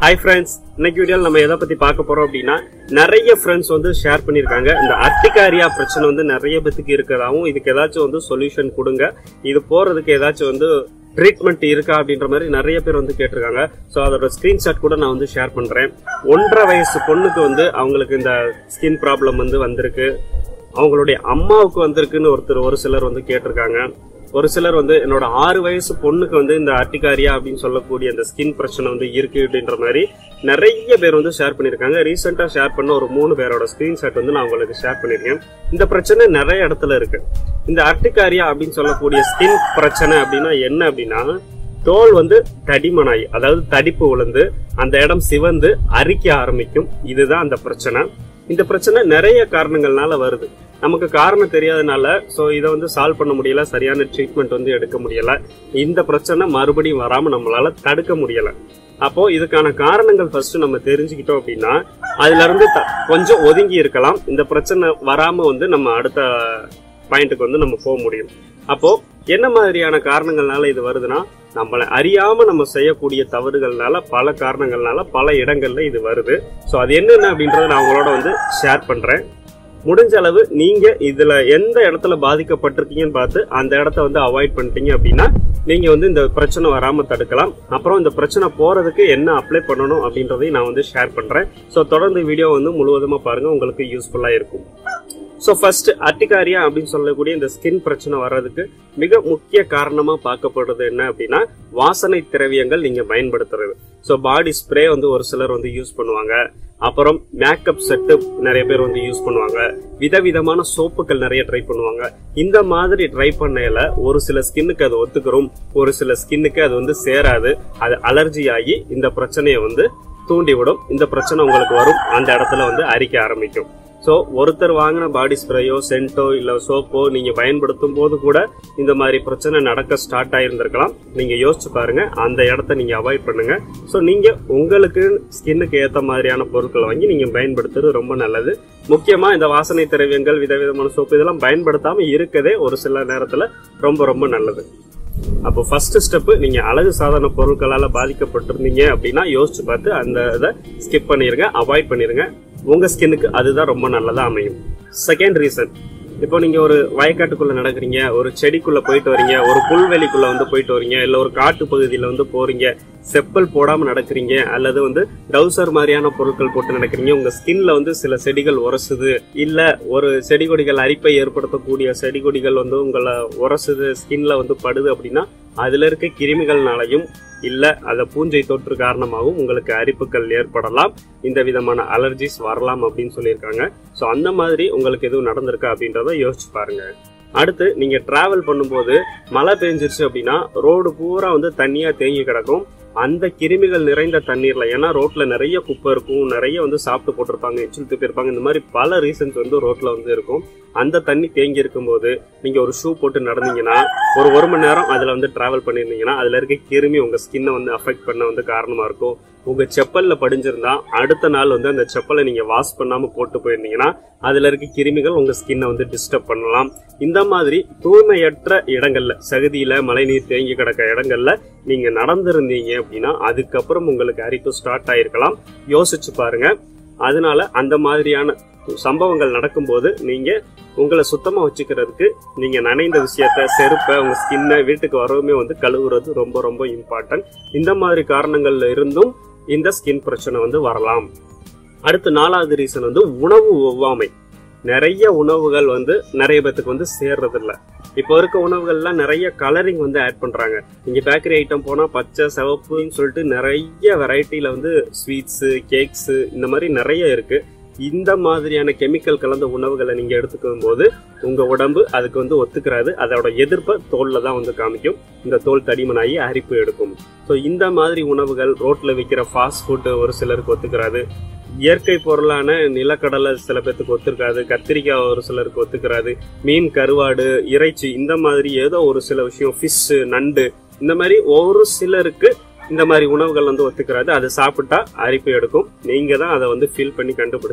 hi friends இன்னைக்கு வீடியோவில் நம்ம எதை பத்தி பார்க்க போறோம் அப்படின்னா நிறைய ஃப்ரெண்ட்ஸ் வந்து ஷேர் பண்ணியிருக்காங்க இந்த அர்டிகாரியா பிரச்சனை வந்து நிறைய பேத்துக்கு இருக்கிறதாவும் இதுக்கு ஏதாச்சும் வந்து சொல்யூஷன் கொடுங்க இது போறதுக்கு ஏதாச்சும் வந்து ட்ரீட்மெண்ட் இருக்கா அப்படின்ற மாதிரி நிறைய பேர் வந்து கேட்டிருக்காங்க ஸோ அதோட ஸ்கிரீன்ஷாட் கூட நான் வந்து ஷேர் பண்றேன் ஒன்றரை வயசு பொண்ணுக்கு வந்து அவங்களுக்கு இந்த ஸ்கின் ப்ராப்ளம் வந்து வந்திருக்கு அவங்களுடைய அம்மாவுக்கு வந்திருக்குன்னு ஒருத்தர் ஒரு சிலர் வந்து கேட்டிருக்காங்க ஒரு சிலர் வந்து என்னோட ஆறு வயசு பொண்ணுக்கு வந்து இந்த அர்டிகாரியா அப்படின்னு சொல்லக்கூடிய அந்த ஸ்கின் பிரச்சனை வந்து இருக்கு அப்படின்ற மாதிரி நிறைய பேர் வந்து ஷேர் பண்ணிருக்காங்க ரீசெண்டா ஷேர் பண்ண ஒரு மூணு பேரோட ஸ்கிரீன்ஷாட் வந்து நான் உங்களுக்கு ஷேர் பண்ணிருக்கேன் இந்த பிரச்சனை நிறைய இடத்துல இருக்கு இந்த அர்டிகாரியா அப்படின்னு சொல்லக்கூடிய ஸ்கின் பிரச்சனை அப்படின்னா என்ன அப்படின்னா தோல் வந்து தடிமனாய் அதாவது தடிப்பு விழுந்து அந்த இடம் சிவந்து அரிக்க ஆரம்பிக்கும் இதுதான் அந்த பிரச்சனை இந்த பிரச்சனை நிறைய காரணங்கள்னால வருது நமக்கு காரணம் தெரியாதனால சோ இதை வந்து சால்வ் பண்ண முடியல சரியான ட்ரீட்மெண்ட் வந்து எடுக்க முடியல இந்த பிரச்சனை மறுபடியும் வராம நம்மளால தடுக்க முடியல அப்போ இதுக்கான காரணங்கள் ஃபர்ஸ்ட் நம்ம தெரிஞ்சுக்கிட்டோம் அப்படின்னா அதுல இருந்து த- கொஞ்சம் ஒதுங்கி இருக்கலாம் இந்த பிரச்சனை வராம வந்து நம்ம அடுத்த பாயிண்ட்டுக்கு வந்து நம்ம போக முடியும் அப்போ என்ன மாதிரியான காரணங்கள்னால இது வருதுன்னா நம்மளை அறியாம நம்ம செய்யக்கூடிய தவறுகள்னால பல காரணங்கள்னால பல இடங்கள்ல இது வருது ஸோ அது என்னென்ன அப்படின்றத நான் உங்களோட வந்து ஷேர் பண்றேன் முடிஞ்ச அளவு நீங்க இதுல எந்த இடத்துல பாதிக்கப்பட்டிருக்கீங்கன்னு பார்த்து அந்த இடத்த வந்து அவாய்ட் பண்ணிட்டீங்க அப்படின்னா நீங்க வந்து இந்த பிரச்சனை வராம தடுக்கலாம் அப்புறம் இந்த பிரச்சனை போறதுக்கு என்ன அப்ளை பண்ணணும் அப்படின்றதையும் நான் வந்து ஷேர் பண்றேன் ஸோ தொடர்ந்து வீடியோ வந்து முழுவதுமா பாருங்க உங்களுக்கு யூஸ்ஃபுல்லா இருக்கும் ஸோ ஃபர்ஸ்ட் அட்டிகாரியா அப்படின்னு சொல்லக்கூடிய இந்த ஸ்கின் பிரச்சனை வர்றதுக்கு மிக முக்கிய காரணமா பார்க்கப்படுறது என்ன அப்படின்னா வாசனை திரவியங்கள் நீங்க பயன்படுத்துறது ஸோ பாடி ஸ்ப்ரே வந்து ஒரு சிலர் வந்து யூஸ் பண்ணுவாங்க அப்புறம் மேக்கப் செட்டு நிறைய பேர் வந்து யூஸ் பண்ணுவாங்க விதவிதமான சோப்புகள் நிறைய ட்ரை பண்ணுவாங்க இந்த மாதிரி ட்ரை பண்ணையில ஒரு சில ஸ்கின்னுக்கு அது ஒத்துக்கிறோம் ஒரு சில ஸ்கின்னுக்கு அது வந்து சேராது அது அலர்ஜி ஆகி இந்த பிரச்சனையை வந்து தூண்டிவிடும் இந்த பிரச்சனை உங்களுக்கு வரும் அந்த இடத்துல வந்து அரிக்க ஆரம்பிக்கும் ஸோ ஒருத்தர் வாங்கின பாடி ஸ்ப்ரேயோ சென்ட்டோ இல்ல சோப்போ நீங்க பயன்படுத்தும் போது கூட இந்த மாதிரி பிரச்சனை நடக்க ஸ்டார்ட் ஆயிருந்திருக்கலாம் நீங்க யோசிச்சு பாருங்க அந்த இடத்த நீங்க அவாய்ட் பண்ணுங்க ஸோ நீங்க உங்களுக்கு ஸ்கின்னுக்கு ஏத்த மாதிரியான பொருட்களை வாங்கி நீங்க பயன்படுத்துறது ரொம்ப நல்லது முக்கியமா இந்த வாசனை திரவியங்கள் விதவிதமான சோப்பு இதெல்லாம் பயன்படுத்தாம இருக்கதே ஒரு சில நேரத்துல ரொம்ப ரொம்ப நல்லது அப்போ ஃபர்ஸ்ட் ஸ்டெப் நீங்க அழகு சாதன பொருட்களால பாதிக்கப்பட்டிருந்தீங்க அப்படின்னா யோசிச்சு பார்த்து அந்த இதை ஸ்கிப் பண்ணிருங்க அவாய்ட் பண்ணிருங்க உங்க ஸ்கின்னுக்கு அதுதான் ரொம்ப நல்லதா அமையும் செகண்ட் ரீசன் இப்போ நீங்க ஒரு வயக்காட்டுக்குள்ள நடக்கிறீங்க ஒரு செடிக்குள்ள போயிட்டு வரீங்க ஒரு புல்வெளிக்குள்ள வந்து போயிட்டு வரீங்க இல்ல ஒரு காட்டு பகுதியில வந்து போறீங்க செப்பல் போடாம நடக்கிறீங்க அல்லது வந்து டவுசர் மாதிரியான பொருட்கள் போட்டு நடக்கிறீங்க உங்க ஸ்கின்ல வந்து சில செடிகள் உரசுது இல்ல ஒரு செடி கொடிகள் அரிப்பை ஏற்படுத்தக்கூடிய செடி கொடிகள் வந்து உங்களை உரசுது ஸ்கின்ல வந்து படுது அப்படின்னா அதுல இருக்க கிருமிகள்னாலையும் இல்ல அத பூஞ்சை தொற்று காரணமாகவும் உங்களுக்கு அரிப்புகள் ஏற்படலாம் இந்த விதமான அலர்ஜிஸ் வரலாம் அப்படின்னு சொல்லியிருக்காங்க ஸோ அந்த மாதிரி உங்களுக்கு எதுவும் நடந்திருக்கா அப்படின்றத யோசிச்சு பாருங்க அடுத்து நீங்க டிராவல் பண்ணும்போது மழை பெஞ்சிருச்சு அப்படின்னா ரோடு பூரா வந்து தண்ணியா தேங்கி கிடக்கும் அந்த கிருமிகள் நிறைந்த தண்ணீர்ல ஏன்னா ரோட்ல நிறைய குப்பை இருக்கும் நிறைய வந்து சாப்பிட்டு போட்டிருப்பாங்க எச்சில் துப்பி இருப்பாங்க இந்த மாதிரி பல ரீசன்ஸ் வந்து ரோட்ல வந்து இருக்கும் அந்த தண்ணி தேங்கி இருக்கும்போது நீங்க ஒரு ஷூ போட்டு நடந்தீங்கன்னா ஒரு ஒரு மணி நேரம் அதுல வந்து டிராவல் பண்ணியிருந்தீங்கன்னா அதுல இருக்க கிருமி உங்க ஸ்கின்னை வந்து அஃபெக்ட் பண்ண வந்து காரணமா இருக்கும் உங்க செப்பல்ல படிஞ்சிருந்தா அடுத்த நாள் வந்து அந்த செப்பலை நீங்க வாஷ் பண்ணாம போட்டு போயிருந்தீங்கன்னா அதுல இருக்க கிருமிகள் உங்க ஸ்கின்னை வந்து டிஸ்டர்ப் பண்ணலாம் இந்த மாதிரி தூய்மையற்ற இடங்கள்ல சகதியில மழைநீர் தேங்கி கிடக்க இடங்கள்ல நீங்க நடந்திருந்தீங்க அப்படின்னா அதுக்கப்புறம் உங்களுக்கு அரிப்பு ஸ்டார்ட் ஆயிருக்கலாம் யோசிச்சு பாருங்க அதனால அந்த மாதிரியான சம்பவங்கள் நடக்கும்போது நீங்க உங்களை சுத்தமா வச்சுக்கிறதுக்கு நீங்க நனைந்த விஷயத்த செருப்பை உங்க ஸ்கின்னை வீட்டுக்கு வரவுமே வந்து கழுவுறது ரொம்ப ரொம்ப இம்பார்ட்டன்ட் இந்த மாதிரி காரணங்கள்ல இருந்தும் இந்த ஸ்கின் பிரச்சனை வந்து வரலாம் அடுத்து நாலாவது ரீசன் வந்து உணவு ஒவ்வாமை நிறைய உணவுகள் வந்து நிறைய பேத்துக்கு வந்து சேர்றது இல்ல இப்போ இருக்க உணவுகள்லாம் நிறைய கலரிங் வந்து ஆட் பண்றாங்க நீங்க பேக்கரி ஐட்டம் போனா பச்சை சிவப்புன்னு சொல்லிட்டு நிறைய வெரைட்டில வந்து ஸ்வீட்ஸ் கேக்ஸ் இந்த மாதிரி நிறைய இருக்கு இந்த மாதிரியான கெமிக்கல் கலந்த உணவுகளை நீங்க எடுத்துக்கும் போது உங்க உடம்பு அதுக்கு வந்து ஒத்துக்கிறாது அதோட எதிர்ப்பை தோல்ல தான் வந்து காமிக்கும் இந்த தோல் தடிமனாகி அரிப்பு எடுக்கும் ஸோ இந்த மாதிரி உணவுகள் ரோட்ல விற்கிற ஃபாஸ்ட் ஃபுட் ஒரு சிலருக்கு ஒத்துக்கிறாது இயற்கை பொருளான நிலக்கடலை சில பேத்துக்கு ஒத்துக்காது கத்திரிக்காய் ஒரு சிலருக்கு ஒத்துக்கிறாது மீன் கருவாடு இறைச்சி இந்த மாதிரி ஏதோ ஒரு சில விஷயம் ஃபிஷ் நண்டு இந்த மாதிரி ஒரு சிலருக்கு இந்த மாதிரி உணவுகள் வந்து ஒத்துக்கிறாது அது சாப்பிட்டா அரிப்பு எடுக்கும் நீங்க தான் அதை வந்து ஃபீல் பண்ணி கண்டுபிடிச்சு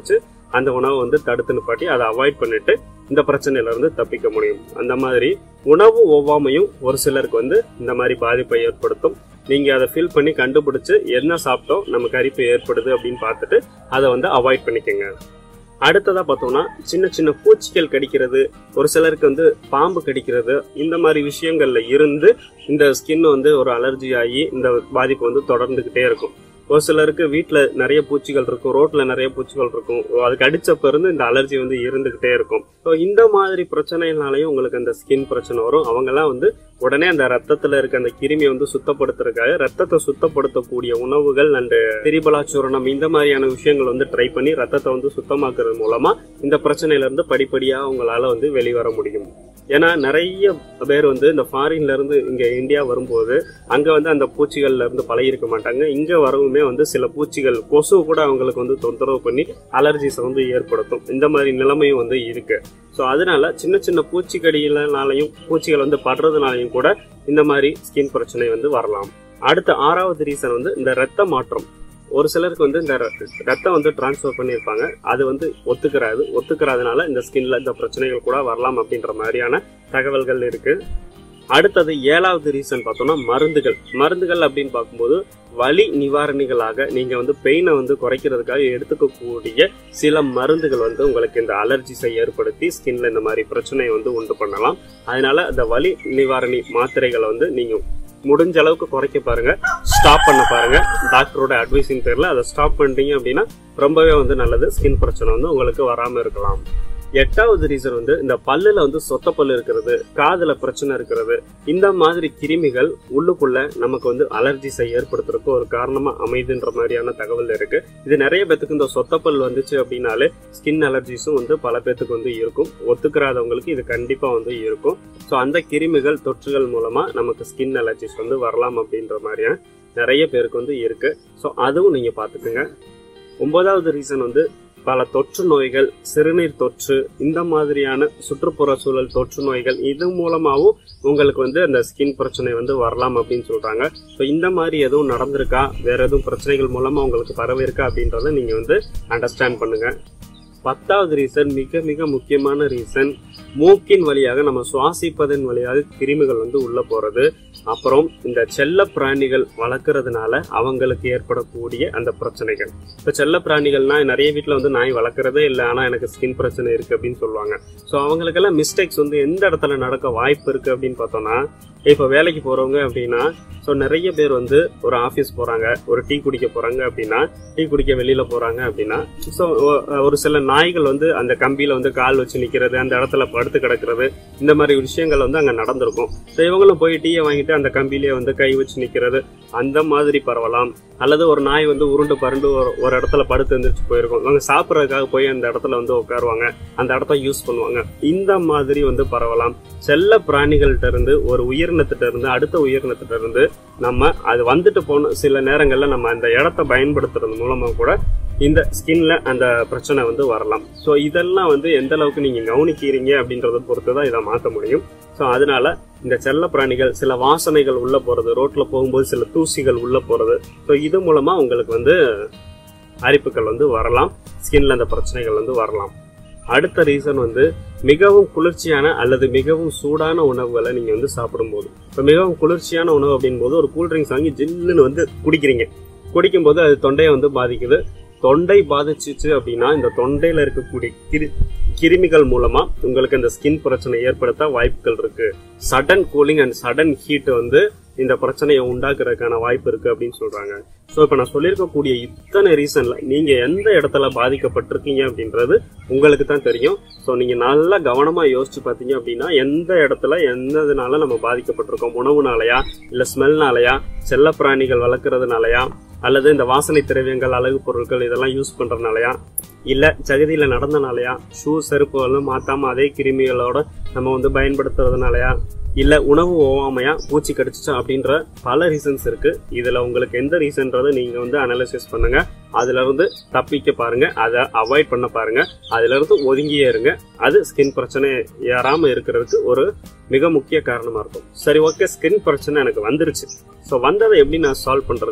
அந்த உணவை வந்து தடுத்து நிப்பாட்டி அதை அவாய்ட் பண்ணிட்டு இந்த பிரச்சனையில இருந்து தப்பிக்க முடியும் அந்த மாதிரி உணவு ஒவ்வாமையும் ஒரு சிலருக்கு வந்து இந்த மாதிரி பாதிப்பை ஏற்படுத்தும் நீங்க அதை ஃபீல் பண்ணி கண்டுபிடிச்சு என்ன சாப்பிட்டோம் நமக்கு அரிப்பு ஏற்படுது அப்படின்னு பார்த்துட்டு அதை வந்து அவாய்ட் பண்ணிக்கோங்க அடுத்ததா பார்த்தோம்னா சின்ன சின்ன பூச்சிகள் கடிக்கிறது ஒரு சிலருக்கு வந்து பாம்பு கடிக்கிறது இந்த மாதிரி விஷயங்கள்ல இருந்து இந்த ஸ்கின் வந்து ஒரு அலர்ஜி ஆகி இந்த பாதிப்பு வந்து தொடர்ந்துகிட்டே இருக்கும் ஒரு சிலருக்கு வீட்டில் நிறைய பூச்சிகள் இருக்கும் ரோட்ல நிறைய பூச்சிகள் இருக்கும் அதுக்கு அடிச்சப்ப இருந்து இந்த அலர்ஜி வந்து இருந்துகிட்டே இருக்கும் ஸோ இந்த மாதிரி பிரச்சனைனாலையும் உங்களுக்கு அந்த ஸ்கின் பிரச்சனை வரும் அவங்கெல்லாம் வந்து உடனே அந்த ரத்தத்துல இருக்க அந்த கிருமியை வந்து சுத்தப்படுத்துறதுக்காக ரத்தத்தை சுத்தப்படுத்தக்கூடிய உணவுகள் அண்ட் திரிபலாச்சூரணம் இந்த மாதிரியான விஷயங்கள் வந்து ட்ரை பண்ணி ரத்தத்தை வந்து சுத்தமாக்குறது மூலமா இந்த பிரச்சனையில இருந்து படிப்படியா உங்களால வந்து வெளிவர முடியும் ஏன்னா நிறைய பேர் வந்து இந்த ஃபாரின்ல இருந்து இங்க இந்தியா வரும்போது அங்க வந்து அந்த பூச்சிகள்ல இருந்து பழகிருக்க மாட்டாங்க இங்க வரவுமே வந்து சில பூச்சிகள் கொசு கூட அவங்களுக்கு வந்து தொந்தரவு பண்ணி அலர்ஜிஸை வந்து ஏற்படுத்தும் இந்த மாதிரி நிலைமையும் வந்து இருக்கு ஸோ அதனால சின்ன சின்ன பூச்சிக்கடியினாலையும் பூச்சிகள் வந்து படுறதுனாலையும் கூட இந்த மாதிரி ஸ்கின் பிரச்சனை வந்து வரலாம் அடுத்த ஆறாவது ரீசன் வந்து இந்த ரத்த மாற்றம் ஒரு சிலருக்கு வந்து இந்த ர- ரத்தம் வந்து டிரான்ஸ்ஃபர் பண்ணியிருப்பாங்க அது வந்து ஒத்துக்கிறாது ஒத்துக்கிறாதனால இந்த ஸ்கின்ல இந்த பிரச்சனைகள் கூட வரலாம் அப்படின்ற மாதிரியான தகவல்கள் இருக்கு அடுத்தது ஏழாவது ரீசன் பார்த்தோம்னா மருந்துகள் மருந்துகள் அப்படின்னு பார்க்கும்போது வலி நிவாரணிகளாக நீங்க வந்து பெயினை வந்து குறைக்கிறதுக்காக எடுத்துக்கக்கூடிய சில மருந்துகள் வந்து உங்களுக்கு இந்த அலர்ஜிஸை ஏற்படுத்தி ஸ்கின்ல இந்த மாதிரி பிரச்சனையை வந்து உண்டு பண்ணலாம் அதனால அந்த வலி நிவாரணி மாத்திரைகளை வந்து நீங்க முடிஞ்ச அளவுக்கு குறைக்க பாருங்க ஸ்டாப் பண்ண பாருங்க டாக்டரோட அட்வைஸின் பேர்ல அதை ஸ்டாப் பண்ணிட்டீங்க அப்படின்னா ரொம்பவே வந்து நல்லது ஸ்கின் பிரச்சனை வந்து உங்களுக்கு வராம இருக்கலாம் எட்டாவது ரீசன் வந்து இந்த பல்லுல வந்து சொத்த பல்லு இருக்கிறது காதுல பிரச்சனை இருக்கிறது இந்த மாதிரி கிருமிகள் உள்ளுக்குள்ள நமக்கு வந்து அலர்ஜிஸை ஏற்படுத்துறதுக்கு ஒரு காரணமா அமைதுன்ற மாதிரியான தகவல் இருக்கு இது நிறைய பேத்துக்கு இந்த சொத்தப்பல் வந்துச்சு அப்படின்னாலே ஸ்கின் அலர்ஜிஸும் வந்து பல பேத்துக்கு வந்து இருக்கும் ஒத்துக்கிறாதவங்களுக்கு இது கண்டிப்பா வந்து இருக்கும் ஸோ அந்த கிருமிகள் தொற்றுகள் மூலமா நமக்கு ஸ்கின் அலர்ஜிஸ் வந்து வரலாம் அப்படின்ற மாதிரியான நிறைய பேருக்கு வந்து இருக்கு ஸோ அதுவும் நீங்க பாத்துக்கோங்க ஒன்பதாவது ரீசன் வந்து பல தொற்று நோய்கள் சிறுநீர் தொற்று இந்த மாதிரியான சுற்றுப்புற சூழல் தொற்று நோய்கள் இது மூலமாகவும் உங்களுக்கு வந்து அந்த ஸ்கின் பிரச்சனை வந்து வரலாம் அப்படின்னு சொல்றாங்க ஸோ இந்த மாதிரி எதுவும் நடந்திருக்கா வேற எதுவும் பிரச்சனைகள் மூலமா உங்களுக்கு பரவி இருக்கா அப்படின்றத நீங்க வந்து அண்டர்ஸ்டாண்ட் பண்ணுங்க பத்தாவது ரீசன் மிக மிக முக்கியமான ரீசன் மூக்கின் வழியாக நம்ம சுவாசிப்பதன் வழியாக கிருமிகள் வந்து உள்ள போறது அப்புறம் இந்த செல்ல பிராணிகள் வளர்க்கறதுனால அவங்களுக்கு ஏற்படக்கூடிய அந்த பிரச்சனைகள் இப்ப செல்ல பிராணிகள்னா நிறைய வீட்ல வந்து நாய் வளர்க்கறதே இல்லை ஆனா எனக்கு ஸ்கின் பிரச்சனை இருக்கு அப்படின்னு சொல்லுவாங்க ஸோ அவங்களுக்கெல்லாம் மிஸ்டேக்ஸ் வந்து எந்த இடத்துல நடக்க வாய்ப்பு இருக்கு அப்படின்னு பார்த்தோம்னா இப்போ வேலைக்கு போறவங்க அப்படின்னா ஸோ நிறைய பேர் வந்து ஒரு ஆஃபீஸ் போறாங்க ஒரு டீ குடிக்க போறாங்க அப்படின்னா டீ குடிக்க வெளியில போறாங்க அப்படின்னா ஸோ ஒரு சில நாய்கள் வந்து அந்த கம்பியில வந்து கால் வச்சு நிக்கிறது அந்த இடத்துல படுத்து கிடக்கிறது இந்த மாதிரி விஷயங்கள் வந்து அங்க நடந்திருக்கும் ஸோ இவங்களும் போய் டீயை வாங்கிட்டு அந்த கம்பியிலே வந்து கை வச்சு நிக்கிறது அந்த மாதிரி பரவலாம் அல்லது ஒரு நாய் வந்து உருண்டு பரண்டு ஒரு ஒரு இடத்துல படுத்து எந்திரிச்சு போயிருக்கும் அவங்க சாப்பிட்றதுக்காக போய் அந்த இடத்துல வந்து உட்காருவாங்க அந்த இடத்த யூஸ் பண்ணுவாங்க இந்த மாதிரி வந்து பரவலாம் செல்ல பிராணிகள்கிட்ட இருந்து ஒரு உயிரினத்திட்ட இருந்து அடுத்த உயிரினத்திட்ட இருந்து நம்ம அது வந்துட்டு போன சில நேரங்கள்ல நம்ம அந்த இடத்த பயன்படுத்துறது மூலமா கூட இந்த ஸ்கின்ல அந்த பிரச்சனை வந்து வரலாம் ஸோ இதெல்லாம் வந்து எந்த அளவுக்கு நீங்க கவனிக்கிறீங்க அப்படின்றத பொறுத்து தான் இதை மாற்ற முடியும் ஸோ அதனால இந்த செல்ல பிராணிகள் சில வாசனைகள் உள்ள போறது ரோட்ல போகும்போது சில தூசிகள் உள்ள போறது ஸோ இது மூலமா உங்களுக்கு வந்து அரிப்புகள் வந்து வரலாம் ஸ்கின்ல அந்த பிரச்சனைகள் வந்து வரலாம் அடுத்த ரீசன் வந்து மிகவும் குளிர்ச்சியான அல்லது மிகவும் சூடான உணவுகளை நீங்க வந்து சாப்பிடும்போது இப்போ மிகவும் குளிர்ச்சியான உணவு அப்படின் போது ஒரு கூல் ட்ரிங்க்ஸ் வாங்கி ஜில்லுன்னு வந்து குடிக்கிறீங்க குடிக்கும்போது அது தொண்டையை வந்து பாதிக்குது தொண்டை பாதிச்சிச்சு அப்படின்னா இந்த தொண்டையில இருக்கக்கூடிய கிரு கிருமிகள் மூலமா உங்களுக்கு இந்த ஸ்கின் பிரச்சனை ஏற்படுத்த வாய்ப்புகள் இருக்கு sudden cooling and sudden heat வந்து இந்த பிரச்சனையை உண்டாக்குறதுக்கான வாய்ப்பு இருக்கு அப்படின்னு சொல்றாங்க ஸோ இப்போ நான் சொல்லியிருக்கக்கூடிய இத்தனை ரீசன்ல நீங்க எந்த இடத்துல பாதிக்கப்பட்டிருக்கீங்க அப்படின்றது உங்களுக்கு தான் தெரியும் ஸோ நீங்க நல்லா கவனமா யோசிச்சு பார்த்தீங்க அப்படின்னா எந்த இடத்துல எந்ததுனால நம்ம பாதிக்கப்பட்டிருக்கோம் உணவுனாலயா இல்ல ஸ்மெல்னாலயா செல்ல பிராணிகள் வளர்க்கறதுனாலயா அல்லது இந்த வாசனை திரவியங்கள் அழகு பொருட்கள் இதெல்லாம் யூஸ் பண்றதுனாலயா இல்ல ஜகதியில நடந்தனாலயா ஷூ செருப்பு வந்து மாத்தாம அதே கிருமிகளோட நம்ம வந்து பயன்படுத்துறதுனாலயா இல்ல உணவு ஓவாமையா பூச்சி கடிச்சிச்சா அப்படின்ற பல ரீசன்ஸ் இருக்கு இதுல உங்களுக்கு எந்த ரீசன்றதை நீங்க வந்து அனாலிசிஸ் பண்ணுங்க அதுல இருந்து தப்பிக்க பாருங்க அதை அவாய்ட் பண்ண பாருங்க அதுல இருந்து ஒதுங்கியே இருங்க அது ஸ்கின் பிரச்சனை ஏறாம இருக்கிறதுக்கு ஒரு மிக முக்கிய காரணமா இருக்கும் சரி ஓகே ஸ்கின் பிரச்சனை எனக்கு வந்துருச்சு ஸோ வந்ததை எப்படி நான் சால்வ் பண்றது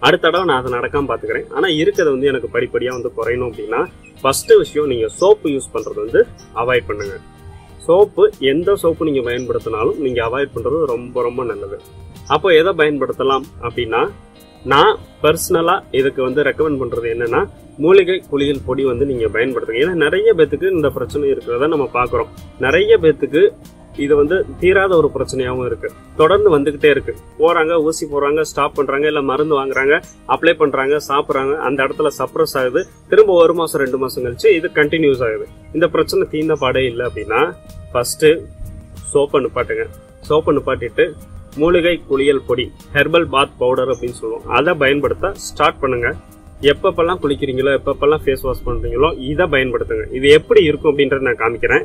அடுத்த தடவை நான் அதை நடக்காம பாத்துக்கிறேன் ஆனா இருக்கிறது வந்து எனக்கு படிப்படியா வந்து குறையணும் அப்படின்னா ஃபர்ஸ்ட் விஷயம் நீங்க சோப்பு யூஸ் பண்றது வந்து அவாய்ட் பண்ணுங்க சோப்பு எந்த சோப்பு நீங்க பயன்படுத்தினாலும் நீங்க அவாய்ட் பண்றது ரொம்ப ரொம்ப நல்லது அப்போ எதை பயன்படுத்தலாம் அப்படின்னா நான் பர்சனலா இதுக்கு வந்து ரெக்கமெண்ட் பண்றது என்னன்னா மூலிகை குளியல் பொடி வந்து நீங்க பயன்படுத்துங்க ஏன்னா நிறைய பேத்துக்கு இந்த பிரச்சனை இருக்கிறத நம்ம பாக்குறோம் நிறைய பேத்துக்கு இது வந்து தீராத ஒரு பிரச்சனையாவும் இருக்கு தொடர்ந்து வந்துகிட்டே இருக்கு போறாங்க ஊசி போறாங்க ஸ்டாப் பண்றாங்க இல்ல மருந்து வாங்குறாங்க அப்ளை பண்றாங்க சாப்பிடுறாங்க அந்த இடத்துல சப்ரஸ் ஆகுது திரும்ப ஒரு மாசம் ரெண்டு மாசம் கழிச்சு இது கண்டினியூஸ் ஆகுது இந்த பிரச்சனை தீர்ந்த பாடே இல்லை அப்படின்னா ஃபர்ஸ்ட் சோப்பை நிப்பாட்டுங்க சோப்பை நிப்பாட்டிட்டு மூலிகை குளியல் பொடி ஹெர்பல் பாத் பவுடர் அப்படின்னு சொல்லுவோம் அதை பயன்படுத்த ஸ்டார்ட் பண்ணுங்க எப்பப்பெல்லாம் குளிக்கிறீங்களோ எப்பப்பெல்லாம் ஃபேஸ் வாஷ் பண்றீங்களோ இதை பயன்படுத்துங்க இது எப்படி இருக்கும் அப்படின்றத நான் காமிக்கிறேன்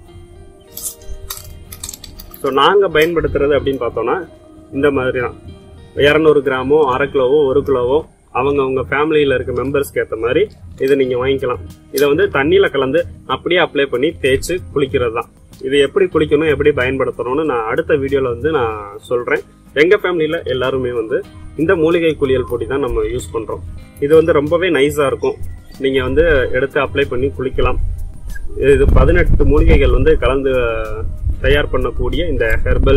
ஸோ நாங்கள் பயன்படுத்துறது அப்படின்னு பார்த்தோம்னா இந்த மாதிரி தான் இரநூறு கிராமோ அரை கிலோவோ ஒரு கிலோவோ அவங்க அவங்க ஃபேமிலியில் இருக்க மெம்பர்ஸ்க்கு ஏற்ற மாதிரி இதை நீங்கள் வாங்கிக்கலாம் இதை வந்து தண்ணியில் கலந்து அப்படியே அப்ளை பண்ணி தேய்ச்சி குளிக்கிறது தான் இது எப்படி குளிக்கணும் எப்படி பயன்படுத்தணும்னு நான் அடுத்த வீடியோவில் வந்து நான் சொல்கிறேன் எங்கள் ஃபேமிலியில் எல்லாருமே வந்து இந்த மூலிகை குளியல் பொடி தான் நம்ம யூஸ் பண்ணுறோம் இது வந்து ரொம்பவே நைஸாக இருக்கும் நீங்கள் வந்து எடுத்து அப்ளை பண்ணி குளிக்கலாம் இது பதினெட்டு மூலிகைகள் வந்து கலந்து தயார் பண்ணக்கூடிய இந்த ஹெர்பல்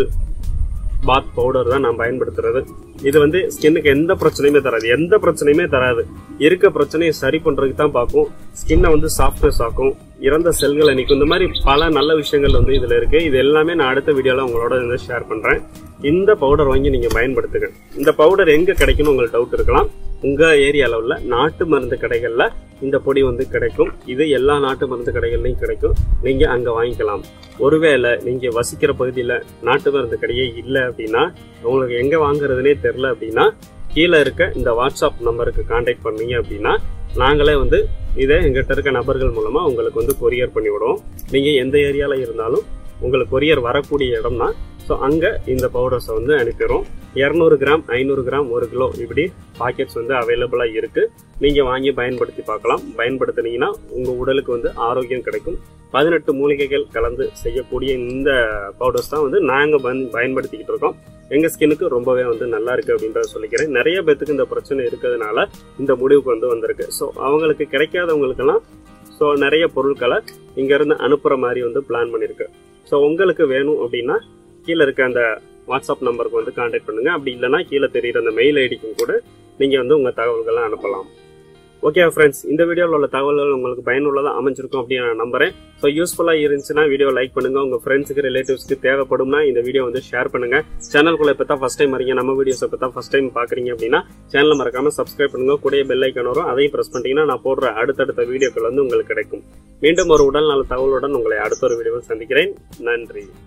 பாத் பவுடர் தான் நான் பயன்படுத்துறது இது வந்து ஸ்கின்னுக்கு எந்த பிரச்சனையுமே தராது எந்த பிரச்சனையுமே தராது இருக்க பிரச்சனையை சரி பண்றதுக்கு தான் பார்க்கும் ஸ்கின்னை வந்து சாஃப்ட்னஸ் ஆக்கும் இறந்த செல்களை நீக்கும் இந்த மாதிரி பல நல்ல விஷயங்கள் வந்து இதுல இருக்கு இது எல்லாமே நான் அடுத்த வீடியோல உங்களோட வந்து ஷேர் பண்றேன் இந்த பவுடர் வாங்கி நீங்க பயன்படுத்துங்க இந்த பவுடர் எங்க கிடைக்கும்னு உங்களுக்கு டவுட் இருக்கலாம் உங்க ஏரியால உள்ள நாட்டு மருந்து கடைகள்ல இந்த பொடி வந்து கிடைக்கும் இது எல்லா நாட்டு மருந்து கடைகள்லயும் கிடைக்கும் நீங்க அங்க வாங்கிக்கலாம் ஒருவேளை நீங்க வசிக்கிற பகுதியில நாட்டு மருந்து கடையே இல்லை அப்படின்னா உங்களுக்கு எங்க வாங்குறதுனே தெரில அப்படின்னா கீழே இருக்க இந்த வாட்ஸ்அப் நம்பருக்கு கான்டாக்ட் பண்ணீங்க அப்படின்னா நாங்களே வந்து இதை எங்கிட்ட இருக்க நபர்கள் மூலமா உங்களுக்கு வந்து கொரியர் பண்ணி விடுவோம் நீங்க எந்த ஏரியால இருந்தாலும் உங்களுக்கு கொரியர் வரக்கூடிய இடம்னா ஸோ அங்கே இந்த பவுடர்ஸை வந்து அனுப்பிடுறோம் இரநூறு கிராம் ஐநூறு கிராம் ஒரு கிலோ இப்படி பாக்கெட்ஸ் வந்து அவைலபிளாக இருக்குது நீங்கள் வாங்கி பயன்படுத்தி பார்க்கலாம் பயன்படுத்துனீங்கன்னா உங்கள் உடலுக்கு வந்து ஆரோக்கியம் கிடைக்கும் பதினெட்டு மூலிகைகள் கலந்து செய்யக்கூடிய இந்த பவுடர்ஸ் தான் வந்து நாங்கள் பயன்படுத்திக்கிட்டு இருக்கோம் எங்கள் ஸ்கின்னுக்கு ரொம்பவே வந்து நல்லா இருக்குது அப்படின்றத சொல்லிக்கிறேன் நிறைய பேத்துக்கு இந்த பிரச்சனை இருக்கிறதுனால இந்த முடிவுக்கு வந்து வந்திருக்கு ஸோ அவங்களுக்கு கிடைக்காதவங்களுக்கெல்லாம் ஸோ நிறைய பொருட்களை இங்கேருந்து அனுப்புகிற மாதிரி வந்து பிளான் பண்ணியிருக்கு ஸோ உங்களுக்கு வேணும் அப்படின்னா கீழே இருக்க அந்த வாட்ஸ்அப் நம்பருக்கு வந்து கான்டாக்ட் பண்ணுங்க அப்படி இல்லைன்னா கீழே தெரியுற அந்த மெயில் ஐடிக்கும் கூட நீங்கள் வந்து உங்கள் தகவல்களை அனுப்பலாம் ஓகே ஃப்ரெண்ட்ஸ் இந்த வீடியோவில் உள்ள தகவல்கள் உங்களுக்கு பயனுள்ளதாக அமைஞ்சிருக்கும் அப்படின்னு நான் நம்புறேன் ஸோ யூஸ்ஃபுல்லாக இருந்துச்சுன்னா வீடியோ லைக் பண்ணுங்க உங்கள் ஃப்ரெண்ட்ஸுக்கு ரிலேட்டிவ்ஸ்க்கு தேவைப்படும்னா இந்த வீடியோ வந்து ஷேர் பண்ணுங்க சேனலுக்குள்ள இப்போ தான் ஃபஸ்ட் டைம் வரீங்க நம்ம வீடியோஸ் இப்போ தான் ஃபஸ்ட் டைம் பார்க்குறீங்க அப்படின்னா சேனலை மறக்காம சப்ஸ்கிரைப் பண்ணுங்க கூடிய பெல் ஐக்கன் வரும் அதையும் ப்ரெஸ் பண்ணிட்டீங்கன்னா நான் போடுற அடுத்தடுத்த வீடியோக்கள் வந்து உங்களுக்கு கிடைக்கும் மீண்டும் ஒரு உடல் நல தகவலுடன் உங்களை அடுத்த ஒரு வீடியோவில் சந்திக்கிறேன் நன்றி